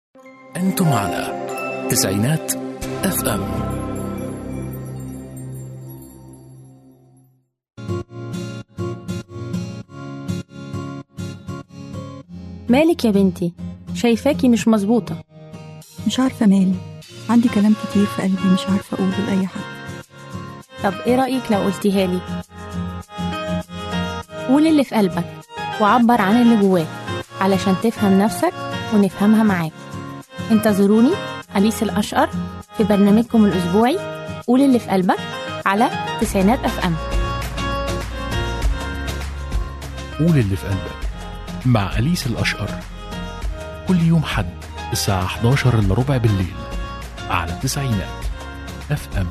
أنتم على تسعينات اف ام مالك يا بنتي شايفاكي مش مظبوطة مش عارفة مالي عندي كلام كتير في قلبي مش عارفة أقوله لأي حد طب ايه رأيك لو قلتيها لي قول اللي في قلبك وعبر عن اللي جواك علشان تفهم نفسك ونفهمها معاك انتظروني أليس الأشقر في برنامجكم الأسبوعي قول اللي في قلبك على تسعينات اف ام قول اللي في قلبك مع أليس الأشقر كل يوم حد الساعة 11 إلا ربع بالليل على تسعينات اف ام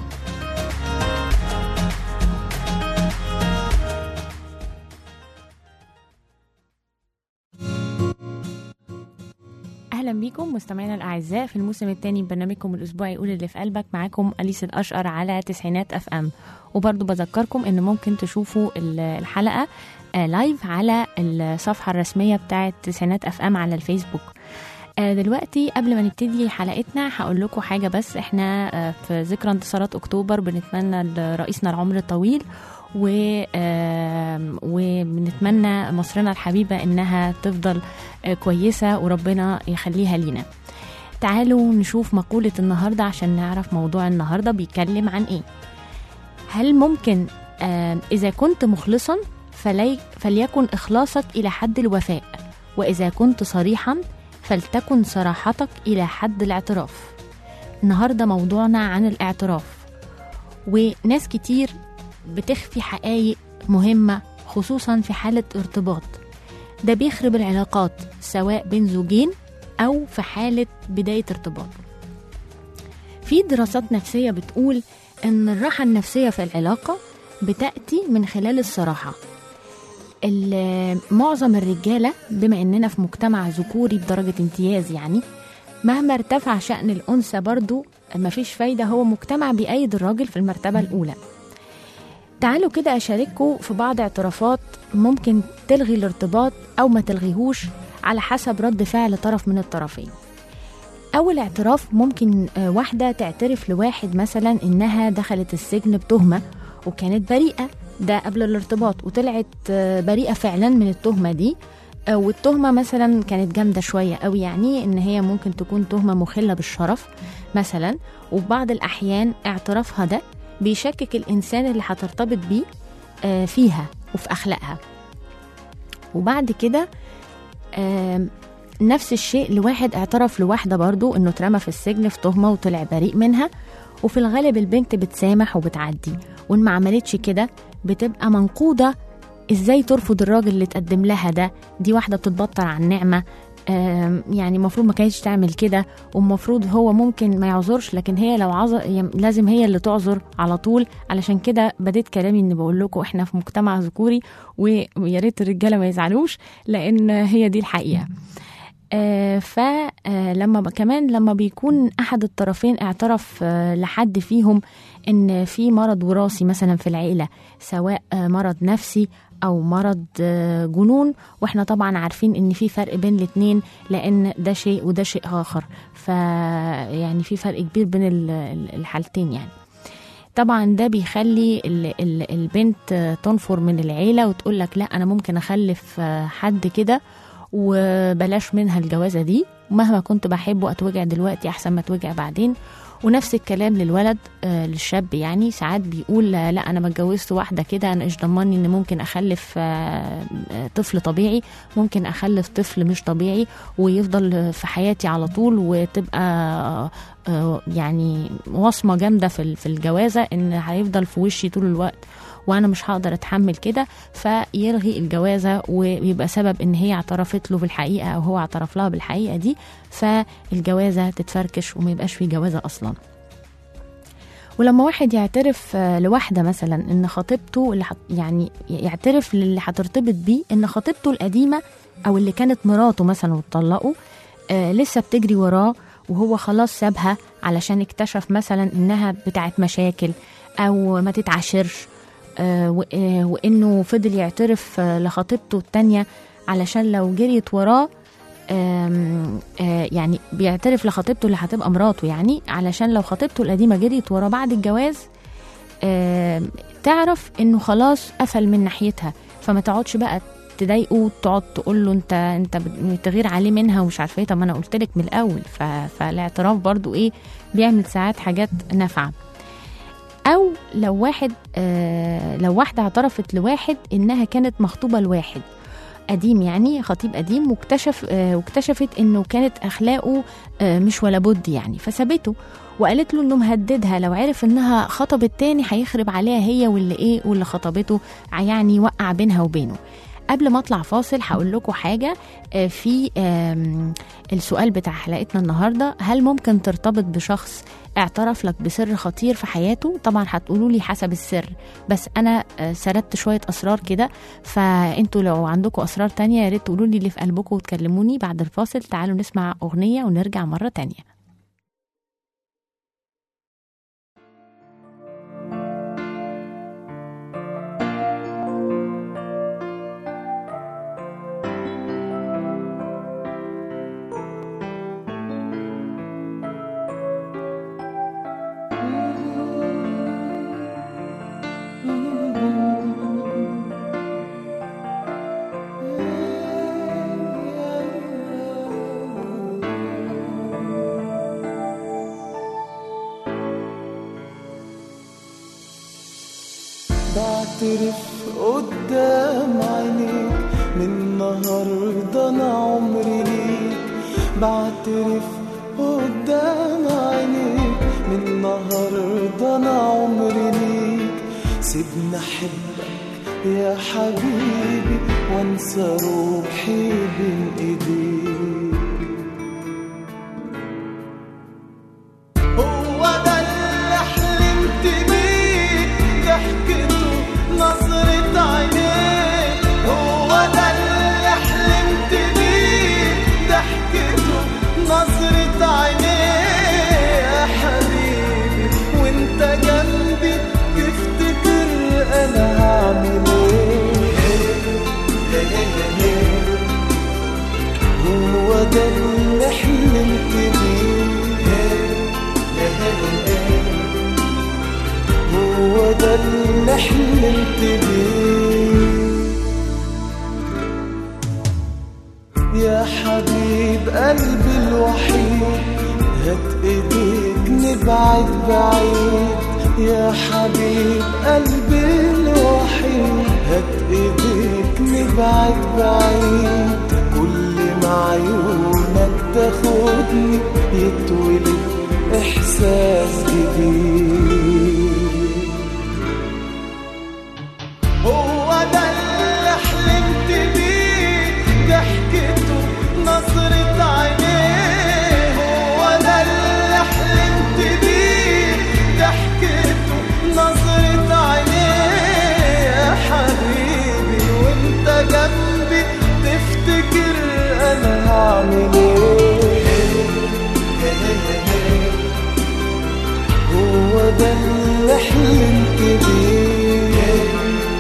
اهلا بيكم مستمعينا الاعزاء في الموسم الثاني من برنامجكم الاسبوعي قول اللي في قلبك معاكم اليس الاشقر على تسعينات اف ام وبرضو بذكركم ان ممكن تشوفوا ال- الحلقه آه، لايف على الصفحه الرسميه بتاعه تسعينات اف ام على الفيسبوك آه، دلوقتي قبل ما نبتدي حلقتنا هقول لكم حاجه بس احنا آه، في ذكرى انتصارات اكتوبر بنتمنى لرئيسنا العمر الطويل و آم، وبنتمنى مصرنا الحبيبه انها تفضل آه، كويسه وربنا يخليها لينا تعالوا نشوف مقولة النهاردة عشان نعرف موضوع النهاردة بيتكلم عن ايه هل ممكن آه إذا كنت مخلصا فلي فليكن إخلاصك إلى حد الوفاء وإذا كنت صريحا فلتكن صراحتك إلى حد الاعتراف النهاردة موضوعنا عن الاعتراف وناس كتير بتخفي حقائق مهمة خصوصا في حالة ارتباط ده بيخرب العلاقات سواء بين زوجين أو في حالة بداية ارتباط في دراسات نفسية بتقول إن الراحة النفسية في العلاقة بتأتي من خلال الصراحة ال- معظم الرجالة بما إننا في مجتمع ذكوري بدرجة امتياز يعني مهما ارتفع شأن الأنثى برضو مفيش فايدة هو مجتمع بيأيد الراجل في المرتبة الأولى تعالوا كده أشارككم في بعض اعترافات ممكن تلغي الارتباط أو ما تلغيهوش على حسب رد فعل طرف من الطرفين أول اعتراف ممكن آه، واحدة تعترف لواحد مثلا إنها دخلت السجن بتهمة وكانت بريئة ده قبل الارتباط وطلعت آه، بريئة فعلا من التهمة دي آه، والتهمة مثلا كانت جامدة شوية أوي يعني إن هي ممكن تكون تهمة مخلة بالشرف مثلا وفي بعض الأحيان اعترافها ده بيشكك الإنسان اللي هترتبط بيه آه، فيها وفي أخلاقها وبعد كده آم، نفس الشيء لواحد اعترف لواحدة برضو انه اترمى في السجن في تهمة وطلع بريء منها وفي الغالب البنت بتسامح وبتعدي وان ما عملتش كده بتبقى منقودة ازاي ترفض الراجل اللي تقدم لها ده دي واحدة بتتبطر عن نعمة آم، يعني المفروض ما كانتش تعمل كده والمفروض هو ممكن ما يعذرش لكن هي لو عذر يعني لازم هي اللي تعذر على طول علشان كده بديت كلامي اني بقول لكم احنا في مجتمع ذكوري ويا ريت الرجاله ما يزعلوش لان هي دي الحقيقه آه فلما كمان لما بيكون احد الطرفين اعترف آه لحد فيهم ان في مرض وراثي مثلا في العيله سواء آه مرض نفسي او مرض آه جنون واحنا طبعا عارفين ان في فرق بين الاتنين لان ده شيء وده شيء اخر ف يعني في فرق كبير بين ال- ال- الحالتين يعني طبعا ده بيخلي ال- ال- البنت تنفر من العيله وتقول لك لا انا ممكن اخلف آه، حد كده وبلاش منها الجوازه دي مهما كنت بحبه اتوجع دلوقتي احسن ما اتوجع بعدين ونفس الكلام للولد آه للشاب يعني ساعات بيقول آه، لا انا ما اتجوزت واحده كده انا ايش ضمني ان ممكن اخلف آه آه، طفل طبيعي ممكن اخلف طفل مش طبيعي ويفضل في حياتي على طول وتبقى آه، آه، يعني وصمه جامده في ال- في الجوازه ان هيفضل في وشي طول الوقت وانا مش هقدر اتحمل كده فيلغي الجوازه ويبقى سبب ان هي اعترفت له بالحقيقه او هو اعترف لها بالحقيقه دي فالجوازه تتفركش وما يبقاش في جوازه اصلا ولما واحد يعترف آه، لواحده مثلا ان خطيبته اللي حط يعني يعترف للي هترتبط بيه ان خطيبته القديمه او اللي كانت مراته مثلا واتطلقوا آه لسه بتجري وراه وهو خلاص سابها علشان اكتشف مثلا انها بتاعت مشاكل او ما تتعاشرش آه، و- آه، وانه فضل يعترف آه، لخطيبته التانية علشان لو جريت وراه آم، آه، يعني بيعترف لخطيبته اللي هتبقى مراته يعني علشان لو خطيبته القديمه جريت ورا بعد الجواز آم، تعرف انه خلاص قفل من ناحيتها فما تقعدش بقى تضايقه وتقعد تقول له انت انت بتغير عليه منها ومش عارفه ايه طب ما انا قلت لك من الاول ف... فالاعتراف برضو ايه بيعمل ساعات حاجات نافعه او لو واحد آه لو واحده اعترفت لواحد انها كانت مخطوبه لواحد قديم يعني خطيب قديم واكتشف آه واكتشفت انه كانت اخلاقه آه مش ولا بد يعني فسابته وقالت له انه مهددها لو عرف انها خطبت تاني هيخرب عليها هي واللي ايه واللي خطبته يعني يوقع بينها وبينه قبل ما اطلع فاصل هقول لكم حاجه آه، في آم، السؤال بتاع حلقتنا النهارده هل ممكن ترتبط بشخص اعترف لك بسر خطير في حياته طبعا هتقولوا لي حسب السر بس انا آه، سردت شويه اسرار كده فانتوا لو عندكم اسرار تانية يا ريت تقولوا لي اللي في قلبكم وتكلموني بعد الفاصل تعالوا نسمع اغنيه ونرجع مره تانية بعترف قدام عينيك من النهاردة أنا عمري ليك بعترف قدام عينيك من النهاردة أنا عمري ليك سيبني أحبك يا حبيبي وانسى روحي بين ايديك هو ده اللي حلمت بيه ضحكته نظرة عينيك هو ده اللي حلمت بيه ضحكته نظرة عينيك يا حبيبي وانت جنبي تفتكر انا هعمل ايه هو ده اللي حلمت بيه هو ده اللي حلمت بيه يا حبيب قلبي الوحيد هات ايديك نبعد بعيد يا حبيب قلبي الوحيد هات ايديك نبعد بعيد كل ما عيونك تاخدني يتولد احساس جديد هو ده اللي حلمت بيه ضحكته نظرة عينيه هو ده اللي حلمت بيه ضحكته نظرة عينيه يا حبيبي وانت جنبي تفتكر انا هعمل ايه هو ده اللي حلمت بيه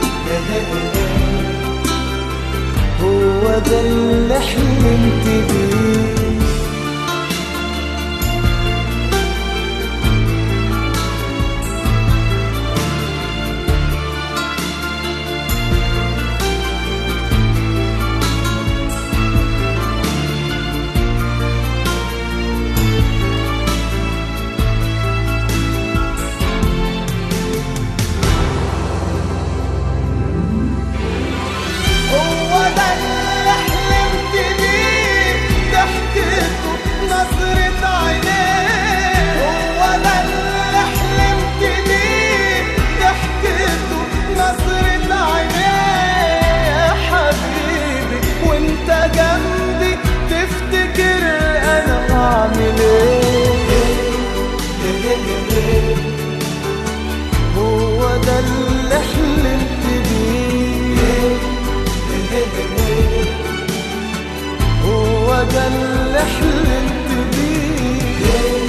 هو ده اللي حلمت بيه هو ده اللي حلمت بيه ضحكته نظرة عينيه هو ده اللي حلمت بيه ضحكته نظرة عينيه يا حبيبي وانت جنبي تفتكر انا هعمل ايه هو ده اللي حلمت بيه هو ده اللي حلمت بيه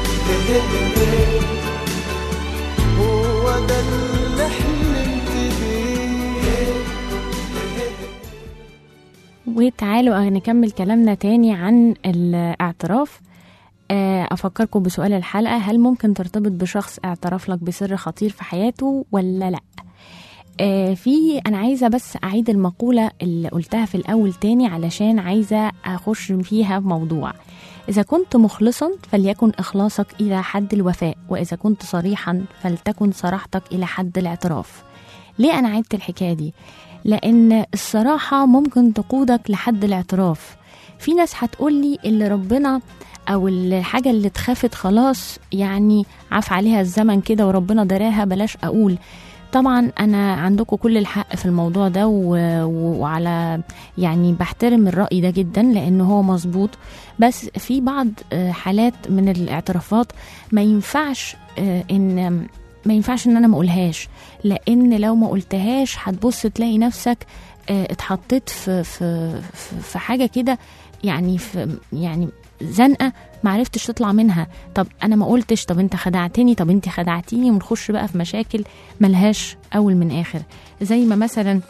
هو ده اللي حلمت بيه وتعالوا نكمل كلامنا تاني عن الاعتراف آه، أفكركم بسؤال الحلقة هل ممكن ترتبط بشخص اعترف لك بسر خطير في حياته ولا لأ آه، في أنا عايزة بس أعيد المقولة اللي قلتها في الأول تاني علشان عايزة أخش فيها بموضوع إذا كنت مخلصا فليكن إخلاصك إلى حد الوفاء وإذا كنت صريحا فلتكن صراحتك إلى حد الاعتراف ليه أنا عدت الحكاية دي؟ لأن الصراحة ممكن تقودك لحد الاعتراف في ناس هتقولي اللي ربنا أو الحاجة اللي اتخافت خلاص يعني عاف عليها الزمن كده وربنا دراها بلاش أقول طبعا انا عندكم كل الحق في الموضوع ده و... و- وعلى يعني بحترم الراي ده جدا لان هو مظبوط بس في بعض آه، حالات من الاعترافات ما ينفعش آه، ان ما ينفعش ان انا ما اقولهاش لان لو ما قلتهاش هتبص تلاقي نفسك آه، اتحطيت في في في- في حاجه كده يعني في يعني زنقه ما عرفتش تطلع منها طب انا ما قلتش طب انت خدعتني طب انت خدعتيني ونخش بقى في مشاكل ملهاش اول من اخر زي ما مثلا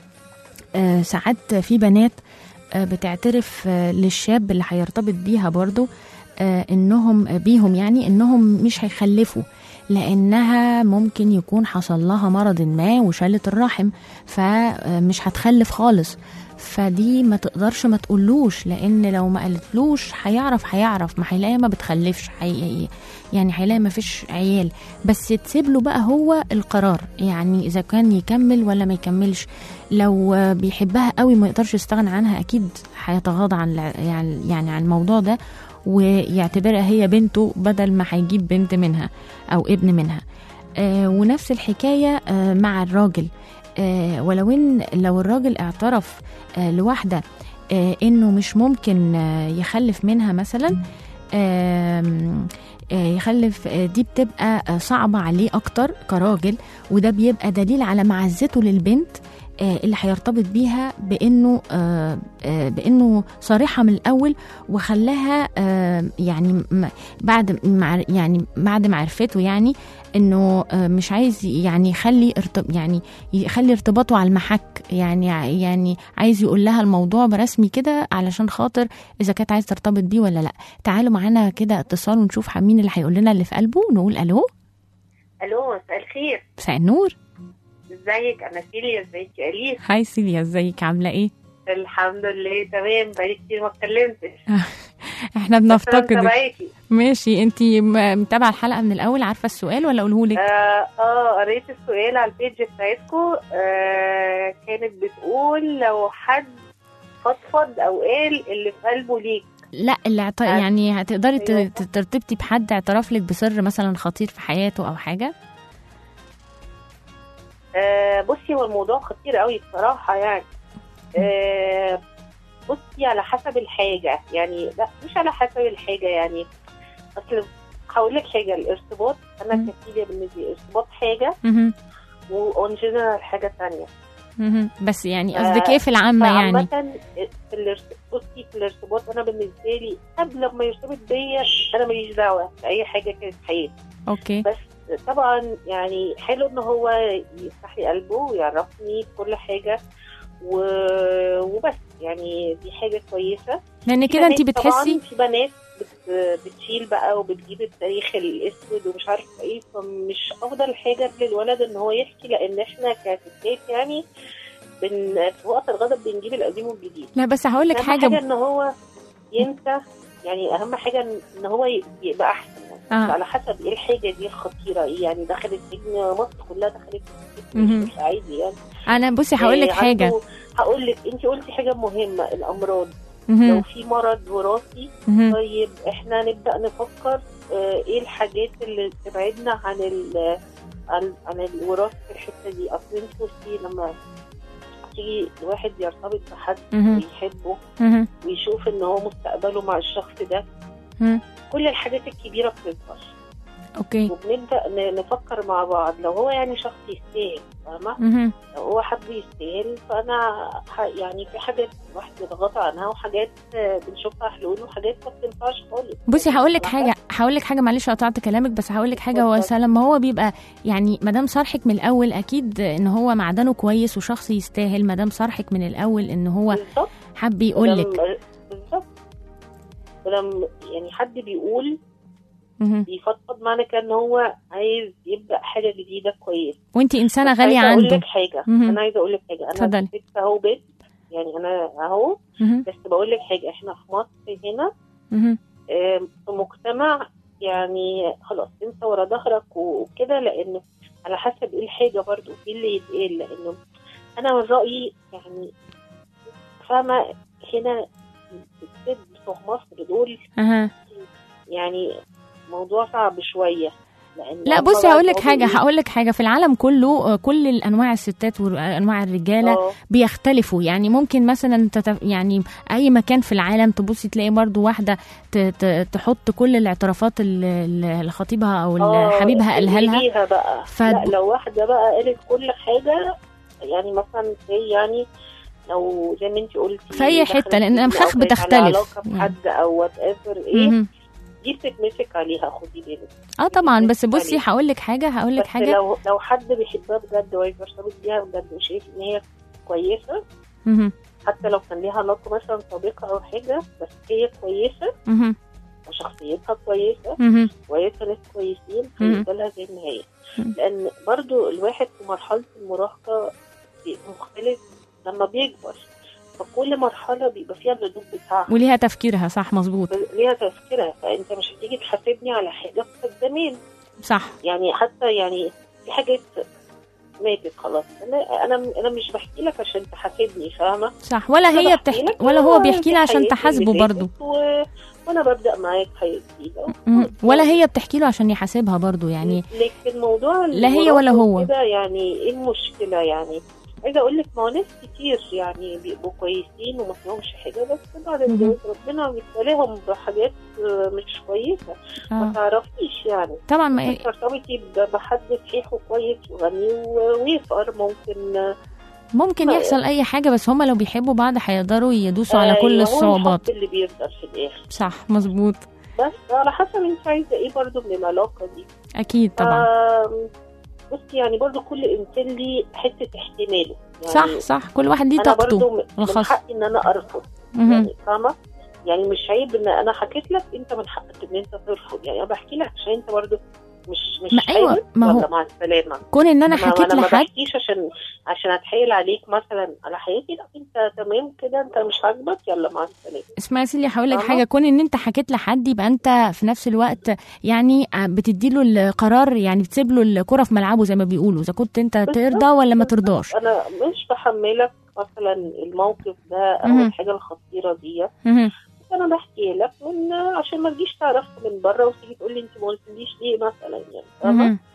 آه، ساعات في بنات آه، بتعترف آه، للشاب اللي هيرتبط بيها برضو آه، انهم بيهم يعني انهم مش هيخلفوا لانها ممكن يكون حصل لها مرض ما وشالت الرحم فمش هتخلف خالص فدي ما تقدرش ما تقولوش لان لو ما قالتلوش هيعرف هيعرف ما هيلاقي ما بتخلفش حي... يعني هيلاقي ما فيش عيال بس تسيب له بقى هو القرار يعني اذا كان يكمل ولا ما يكملش لو آه، بيحبها قوي ما يقدرش يستغنى عنها اكيد هيتغاضى عن الع- يعني يعني عن الموضوع ده ويعتبرها هي بنته بدل ما هيجيب بنت منها او ابن منها آه ونفس الحكايه آه مع الراجل آه ولو ان لو الراجل اعترف آه لواحده آه انه مش ممكن آه يخلف منها مثلا آم، آه، يخلف آه، دي بتبقى آه، صعبة عليه أكتر كراجل وده بيبقى دليل على معزته للبنت آه، اللي هيرتبط بيها بانه آه، آه، بانه صريحه من الاول وخلاها آه، يعني م- بعد مع يعني بعد ما عرفته يعني انه آه، مش عايز يعني يخلي ارتب يعني يخلي ارتباطه على المحك يعني يعني عايز يقول لها الموضوع برسمي كده علشان خاطر اذا كانت عايز ترتبط بيه ولا لا تعالوا معانا كده اتصال ونشوف مين اللي هيقول لنا اللي في قلبه نقول الو الو مساء الخير مساء النور ازيك انا سيليا ازيك يا اليس هاي سيليا ازيك عامله ايه الحمد لله تمام بقالي كتير ما اتكلمتش احنا بس أنا بنفتقدك متابعاكي ماشي انتي م- متابعه الحلقه من الاول عارفه السؤال ولا اقوله لك اه آه، قريت السؤال على البيج بتاعتكم آه كانت بتقول لو حد فضفض او قال اللي في قلبه ليك لا اللي اعت... آه. يعني هتقدري ت- أيوة. ت- ترتبطي بحد اعترف لك بسر مثلا خطير في حياته او حاجه آه بصي هو الموضوع خطير قوي بصراحه يعني آه بصي على حسب الحاجه يعني لا مش على حسب الحاجه يعني اصل هقول لك حاجه الارتباط انا مم. كسيليا بالنسبه لي الارتباط حاجه مهم. واون جنرال حاجه ثانيه مهم. بس يعني آه، قصدك ايه في العامه يعني فعامة في الارت- بصي في الارتباط انا بالنسبه لي قبل ما يرتبط بيا انا ماليش دعوه باي حاجه كانت في حياتي اوكي بس طبعا يعني حلو ان هو يفتح لي قلبه ويعرفني كل حاجه و... وبس يعني دي حاجه كويسه لان في كده انت بنات طبعاً بتحسي في بنات بت... بتشيل بقى وبتجيب التاريخ الاسود ومش عارفه ايه فمش افضل حاجه للولد ان هو يحكي لان احنا كستات يعني بن... في وقت الغضب بنجيب القديم والجديد لا بس هقول لك اهم حاجه, حاجه ان هو ينسى يعني اهم حاجه إن- ان هو ي- يبقى احسن يعني آه. على حسب ايه الحاجه دي الخطيره ايه يعني دخلت سجن مصر كلها دخلت سجن مهم. مش عادي يعني انا بصي هقول لك إيه، حاجه عنده- هقول لك انت قلتي حاجه مهمه الامراض لو مهم. في مرض وراثي مهم. طيب احنا نبدا نفكر آه، ايه الحاجات اللي تبعدنا عن ال عن, عن الوراثه في الحته دي اصل انت بصي لما تيجي الواحد يرتبط بحد مهم. ويحبه مهم. ويشوف ان هو مستقبله مع الشخص ده مهم. كل الحاجات الكبيره بتظهر اوكي وبنبدا ن- نفكر مع بعض لو هو يعني شخص يستاهل فاهمه مهم. لو هو حد يستاهل فانا ح- يعني في حاجات الواحد بيتغاضى عنها وحاجات آه، بنشوفها حلول وحاجات ما بتنفعش خالص بصي هقول لك صراحة. حاجه هقول لك حاجه معلش قطعت كلامك بس هقول لك حاجه هو اتفضل. لما هو بيبقى يعني ما دام صارحك من الاول اكيد ان هو معدنه كويس وشخص يستاهل ما دام صارحك من الاول ان هو بالظبط حب يقول لك ولما- بالظبط ولما يعني حد بيقول مهم. بيفضفض معنى كده ان هو عايز يبدا حاجه جديده كويسه وانت انسانه بس غاليه عايزة اقول عنده لك حاجه مهم. انا عايزه اقول لك حاجه انا اتفضلي. ست اهو بنت يعني انا اهو مهم. بس بقول لك حاجه احنا في مصر هنا مهم. آم، في مجتمع يعني خلاص انت ورا ظهرك وكده لان على حسب ايه الحاجه برضو ايه اللي يتقال لانه انا من رايي يعني فاهمه هنا الست بتوع مصر دول أها. يعني موضوع صعب شويه لان لا هم بصي بقى هقول لك بيقعدوا حاجه إيه؟ هقول لك حاجه في العالم كله آه، كل الانواع الستات وانواع الرجاله آه، بيختلفوا يعني ممكن مثلا تت... يعني اي مكان في العالم تبصي تلاقي برضو واحده ت... ت... تحط كل الاعترافات اللي اللي خطيبها او اللي آه، حبيبها قالها لها يجيها بقى ف- لا لو واحده بقى قالت كل حاجه يعني مثلا زي يعني لو زي ما انت قلتي في أي دخلت حتة، لأن فيلم المخاخ أو كانت على بتختلف. علاقه يعني. بحد او وات ايفر ايه مهم. دي بتتمسك عليها خدي بالك اه طبعا بس بتتمسك بصي عليها. هقول لك حاجه هقول لك بس حاجه لو لو حد بيحبها بجد وعايز يرتبط بيها بجد وشايف ان هي كويسه مهم. حتى لو كان ليها علاقه مثلا سابقه او حاجه بس هي كويسه مهم. وشخصيتها كويسه مهم. وهيبقى ناس كويسين مم. هيقبلها زي ما هي مم. لان برضو الواحد في مرحله المراهقه بيبقى مختلف لما بيكبر فكل مرحله بيبقى فيها الهدوء بتاعها وليها تفكيرها صح مظبوط ليها تفكيرها فانت مش هتيجي تحاسبني على حاجه بتاعت زمان صح يعني حتى يعني في حاجات ماتت خلاص انا انا انا مش بحكي لك عشان تحاسبني فاهمه صح ولا أنا هي بحكي بتحكي لك ولا هو آه، بيحكي دي لها عشان حياتي تحاسبه اللي برضه فاتت و... وانا ببدا معاك حياه جديده مم. ولا هي بتحكي له عشان يحاسبها برضه يعني لكن موضوع لا هي ولا المراهقة هو. كده يعني ايه المشكله يعني عايزه اقول لك ما هو ناس كتير يعني بيبقوا كويسين وما فيهمش حاجه بس بعد مهم. الجواز ربنا بيبتليهم بحاجات آه، مش كويسه ما آه. تعرفيش يعني طبعا ما ممكن ترتبطي ب- بحد صحيح وكويس وغني و- ويفقر ممكن آه، ممكن ما- يحصل اي حاجه بس هما لو بيحبوا بعض هيقدروا يدوسوا على كل أيوة، هو الصعوبات الحب اللي بيفضل في الاخر صح مظبوط بس على حسب انت عايزه ايه برضو من العلاقه دي اكيد طبعا آم، بصي يعني برضو كل انسان ليه حته احتماله يعني صح صح كل واحد ليه انا طاقته برضو م- من الخاصة. حقي ان انا ارفض مهم. يعني فاهمه يعني مش عيب ان انا حكيت لك انت من حقك ان انت ترفض يعني انا بحكي لك عشان انت برضو مش مش ما أيوة، حابب، ما هو- يلا مع السلامه كون ان انا ما- حكيت انا ما لحد بحكيش عشان عشان اتحايل عليك مثلا على حياتي لا انت تمام كده انت مش عاجبك يلا مع السلامه اسمعي سيلي هقول لك فاهمة؟ حاجه كون ان انت حكيت لحد يبقى انت في نفس الوقت يعني بتدي له القرار يعني بتسيب له الكره في ملعبه زي ما بيقولوا اذا كنت انت بالظبط، ترضى ولا ما بالظبط. ترضاش انا مش بحملك مثلا الموقف ده او مهم. الحاجه الخطيره دي مهم. بس انا بحكي لك من عشان ما تجيش تعرف من بره وتيجي تقول لي انت ما قلتليش ليه مثلا يعني فاهمه مهم.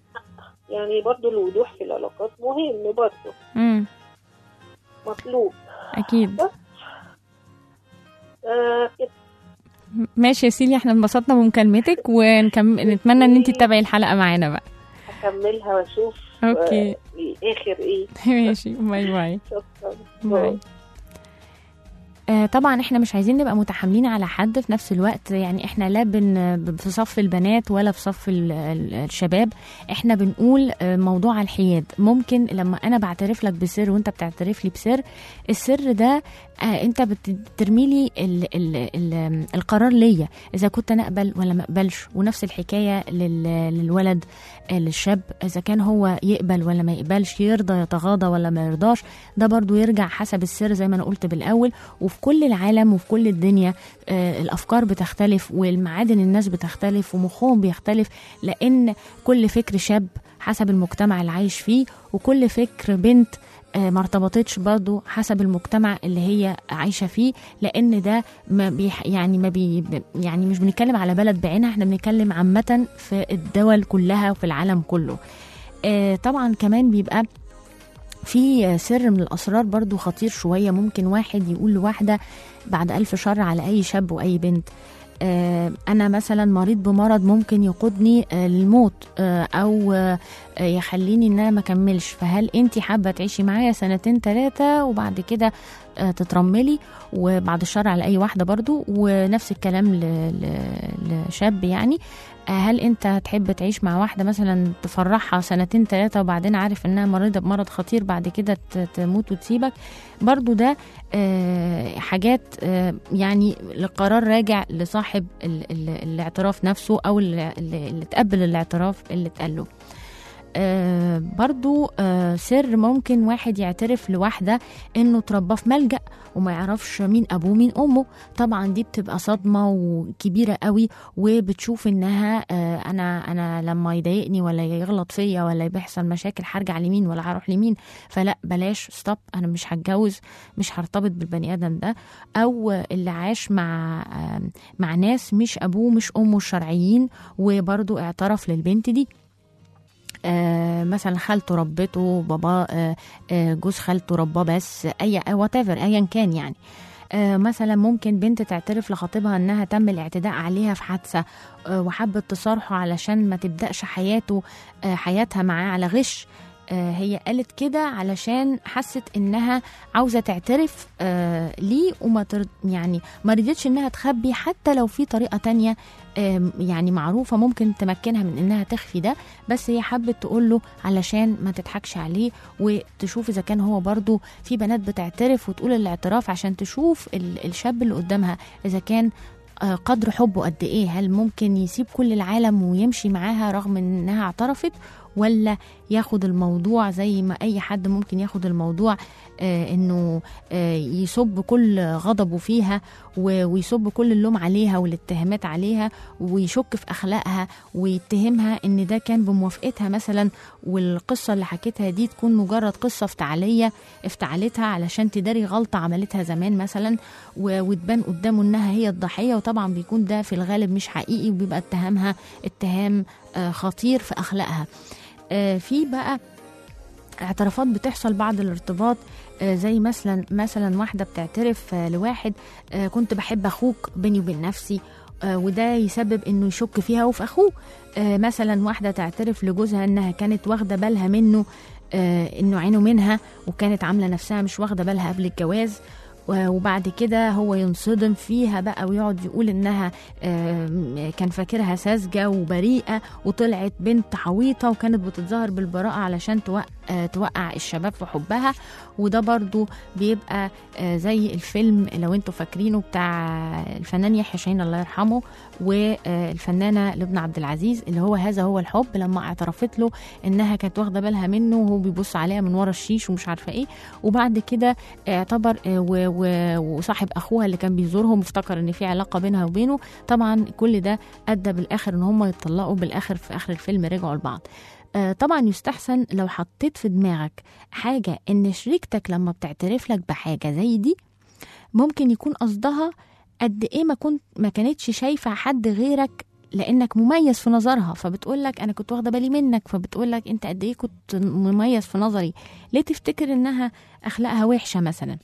يعني برضو الوضوح في العلاقات مهم برضو مم. مطلوب اكيد آه كده ماشي يا سيلي احنا انبسطنا بمكالمتك ونتمنى ان انت تتابعي الحلقه معانا بقى هكملها واشوف اوكي آه الاخر ايه ماشي باي باي شكرا باي آه، طبعا احنا مش عايزين نبقى متحاملين على حد في نفس الوقت يعني احنا لا بن في صف البنات ولا في صف ال- ال- الشباب احنا بنقول آه، موضوع الحياد ممكن لما انا بعترف لك بسر وانت بتعترف لي بسر السر ده آه انت بترمي لي ال ال ال القرار ليا اذا كنت انا اقبل ولا ما اقبلش ونفس الحكايه لل- للولد آه، للشاب اذا كان هو يقبل ولا ما يقبلش يرضى يتغاضى ولا ما يرضاش ده برضو يرجع حسب السر زي ما انا قلت بالاول وفي كل العالم وفي كل الدنيا آه، الافكار بتختلف والمعادن الناس بتختلف ومخهم بيختلف لان كل فكر شاب حسب المجتمع اللي عايش فيه وكل فكر بنت آه، ما ارتبطتش برضه حسب المجتمع اللي هي عايشه فيه لان ده ما بيح يعني ما بي يعني مش بنتكلم على بلد بعينها احنا بنتكلم عامه في الدول كلها وفي العالم كله آه، طبعا كمان بيبقى في سر من الاسرار برضو خطير شويه ممكن واحد يقول لواحده بعد الف شر على اي شاب واي بنت آه، انا مثلا مريض بمرض ممكن يقودني آه، للموت آه، او آه، يخليني ان انا ما اكملش فهل انت حابه تعيشي معايا سنتين ثلاثه وبعد كده آه، تترملي وبعد الشر على اي واحده برضو ونفس الكلام ل- ل- لشاب يعني آه، هل انت هتحب تعيش مع واحده مثلا تفرحها سنتين ثلاثه وبعدين عارف انها مريضه بمرض خطير بعد كده ت- تموت وتسيبك برضو ده آه، حاجات آه، يعني القرار راجع لصاحب ال- ال- الاعتراف نفسه او اللي, اللي اللي تقبل الاعتراف اللي اتقال له آه، برضو آه، سر ممكن واحد يعترف لواحدة انه اتربى في ملجأ وما يعرفش مين ابوه مين امه طبعا دي بتبقى صدمة وكبيرة قوي وبتشوف انها آه، انا انا لما يضايقني ولا يغلط فيا ولا بيحصل مشاكل هرجع لمين ولا هروح لمين فلا بلاش ستوب انا مش هتجوز مش هرتبط بالبني ادم ده او اللي عاش مع آه، مع ناس مش ابوه مش امه الشرعيين وبرضو اعترف للبنت دي آه مثلا خالته ربته بابا آه آه جوز خالته رباه بس اي وات ايا كان يعني آه مثلا ممكن بنت تعترف لخطيبها انها تم الاعتداء عليها في حادثه آه وحبت تصارحه علشان ما تبداش حياته آه حياتها معاه على غش آه هي قالت كده علشان حست انها عاوزه تعترف آه ليه وما تر... يعني ما رضيتش انها تخبي حتى لو في طريقه تانية آه يعني معروفه ممكن تمكنها من انها تخفي ده بس هي حبت تقول له علشان ما تضحكش عليه وتشوف اذا كان هو برضو في بنات بتعترف وتقول الاعتراف عشان تشوف ال- الشاب اللي قدامها اذا كان آه، قدر حبه قد ايه هل ممكن يسيب كل العالم ويمشي معاها رغم انها اعترفت ولا ياخد الموضوع زي ما اي حد ممكن ياخد الموضوع آه انه آه يصب كل غضبه فيها و- ويصب كل اللوم عليها والاتهامات عليها ويشك في اخلاقها ويتهمها ان ده كان بموافقتها مثلا والقصه اللي حكيتها دي تكون مجرد قصه افتعاليه افتعلتها علشان تداري غلطه عملتها زمان مثلا و- وتبان قدامه انها هي الضحيه وطبعا بيكون ده في الغالب مش حقيقي وبيبقى اتهامها اتهام آه، خطير في اخلاقها آه، في بقى اعترافات بتحصل بعد الارتباط آه، زي مثلا مثلا واحده بتعترف آه، لواحد آه، كنت بحب اخوك بيني وبين نفسي آه، وده يسبب انه يشك فيها وفي اخوه آه، مثلا واحده تعترف لجوزها انها كانت واخده بالها منه آه، انه عينه منها وكانت عامله نفسها مش واخده بالها قبل الجواز و- وبعد كده هو ينصدم فيها بقى ويقعد يقول انها آم، كان فاكرها ساذجه وبريئه وطلعت بنت حويطه وكانت بتتظاهر بالبراءه علشان توق- آه، توقع الشباب في حبها وده برضو بيبقى آه، زي الفيلم لو انتوا فاكرينه بتاع الفنان يحيى شاهين الله يرحمه والفنانه لبنى عبد العزيز اللي هو هذا هو الحب لما اعترفت له انها كانت واخده بالها منه وهو بيبص عليها من ورا الشيش ومش عارفه ايه وبعد كده اعتبر آه، و- و- وصاحب اخوها اللي كان بيزورهم افتكر ان في علاقه بينها وبينه طبعا كل ده ادى بالاخر ان هم يتطلقوا بالاخر في اخر الفيلم رجعوا لبعض آه، طبعا يستحسن لو حطيت في دماغك حاجه ان شريكتك لما بتعترف لك بحاجه زي دي ممكن يكون قصدها قد ايه ما كنت ما كانتش شايفه حد غيرك لانك مميز في نظرها فبتقول لك انا كنت واخده بالي منك فبتقول لك انت قد ايه كنت مميز في نظري ليه تفتكر انها اخلاقها وحشه مثلا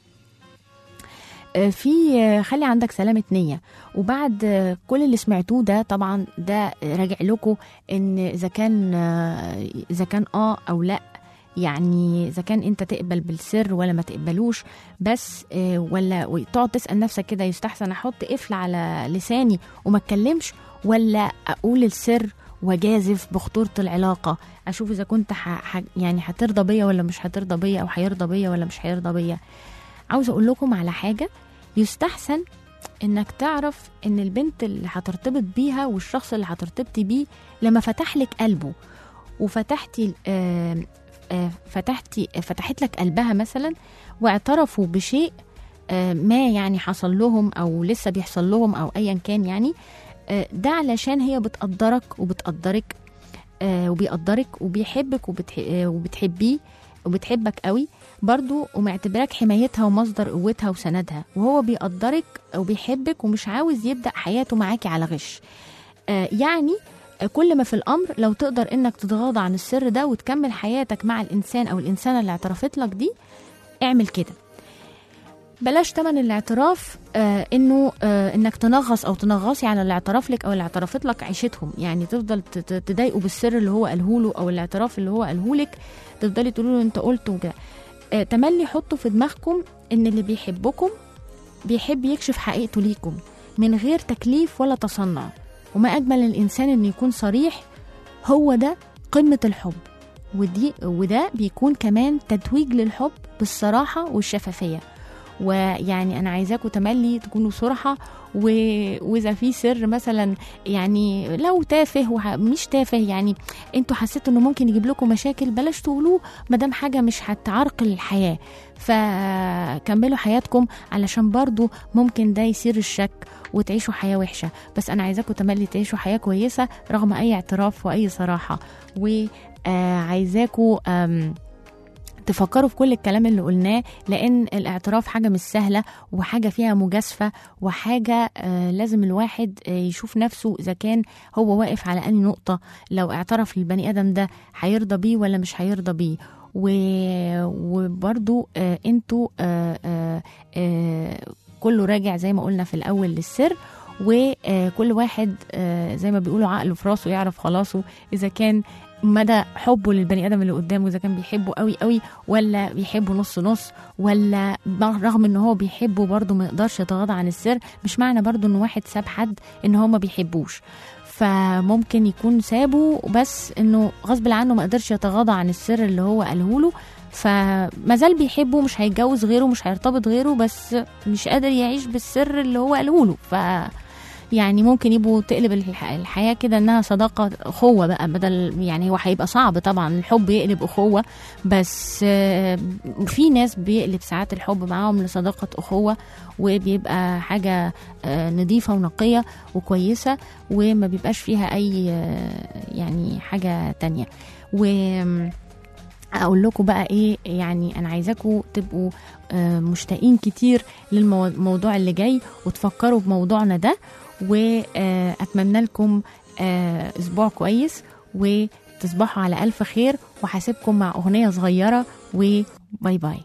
آه، في آه، خلي عندك سلامة نية وبعد آه، كل اللي سمعتوه ده طبعا ده راجع لكم ان اذا كان آه، اذا كان اه او لا يعني اذا كان انت تقبل بالسر ولا ما تقبلوش بس آه، ولا وتقعد تسال نفسك كده يستحسن احط قفل على لساني وما اتكلمش ولا اقول السر وجازف بخطوره العلاقه اشوف اذا كنت ح... ح... يعني هترضى بيا ولا مش هترضى بيا او هيرضى بيا ولا مش هيرضى بيا عاوزه اقول لكم على حاجه يستحسن انك تعرف ان البنت اللي هترتبط بيها والشخص اللي هترتبطي بيه لما فتح لك قلبه وفتحتي آه، آه، فتحتي فتحت لك قلبها مثلا واعترفوا بشيء آه، ما يعني حصل لهم او لسه بيحصل لهم او ايا كان يعني آه، ده علشان هي بتقدرك وبتقدرك آه، وبيقدرك وبيحبك وبتح... آه، وبتحبيه وبتحبك قوي برضو ومعتبراك حمايتها ومصدر قوتها وسندها وهو بيقدرك وبيحبك ومش عاوز يبدأ حياته معاكي على غش آه يعني آه، كل ما في الأمر لو تقدر إنك تتغاضى عن السر ده وتكمل حياتك مع الإنسان أو الإنسانة اللي اعترفت لك دي اعمل كده بلاش تمن الاعتراف آه انه آه انك تنغص او تنغصي على اللي اعترف لك او اللي اعترفت لك عيشتهم يعني تفضل ت- ت- تضايقه بالسر اللي هو قاله له او الاعتراف اللي هو قاله لك تفضلي تقولوا له انت قلت وكده آه تملي حطوا في دماغكم ان اللي بيحبكم بيحب يكشف حقيقته ليكم من غير تكليف ولا تصنع وما اجمل الانسان انه يكون صريح هو ده قمه الحب ودي وده بيكون كمان تتويج للحب بالصراحه والشفافيه ويعني انا عايزاكم تملي تكونوا صراحه و... واذا في سر مثلا يعني لو تافه وح... مش تافه يعني انتوا حسيتوا انه ممكن يجيب لكم مشاكل بلاش تقولوه ما دام حاجه مش هتعرقل الحياه فكملوا حياتكم علشان برضو ممكن ده يصير الشك وتعيشوا حياه وحشه بس انا عايزاكم تملي تعيشوا حياه كويسه رغم اي اعتراف واي صراحه وعايزاكم تفكروا في كل الكلام اللي قلناه لان الاعتراف حاجه مش سهله وحاجه فيها مجازفه وحاجه آه لازم الواحد آه يشوف نفسه اذا كان هو واقف على انهي نقطه لو اعترف للبني ادم ده هيرضى بيه ولا مش هيرضى بيه و... وبرضو آه انتوا آه آه آه كله راجع زي ما قلنا في الاول للسر وكل واحد آه زي ما بيقولوا عقله في راسه يعرف خلاصه اذا كان مدى حبه للبني ادم اللي قدامه اذا كان بيحبه قوي قوي ولا بيحبه نص نص ولا رغم ان هو بيحبه برضه ما يقدرش يتغاضى عن السر مش معنى برضه ان واحد ساب حد ان هو ما بيحبوش فممكن يكون سابه بس انه غصب عنه ما قدرش يتغاضى عن السر اللي هو قاله له فما زال بيحبه مش هيتجوز غيره مش هيرتبط غيره بس مش قادر يعيش بالسر اللي هو قاله له ف يعني ممكن يبقوا تقلب الحياه كده انها صداقه اخوه بقى بدل يعني هو هيبقى صعب طبعا الحب يقلب اخوه بس في ناس بيقلب ساعات الحب معاهم لصداقه اخوه وبيبقى حاجه نظيفه ونقيه وكويسه وما بيبقاش فيها اي يعني حاجه تانية و اقول لكم بقى ايه يعني انا عايزاكم تبقوا مشتاقين كتير للموضوع اللي جاي وتفكروا بموضوعنا ده واتمنى لكم اسبوع كويس وتصبحوا على الف خير وحاسبكم مع اغنيه صغيره وباي باي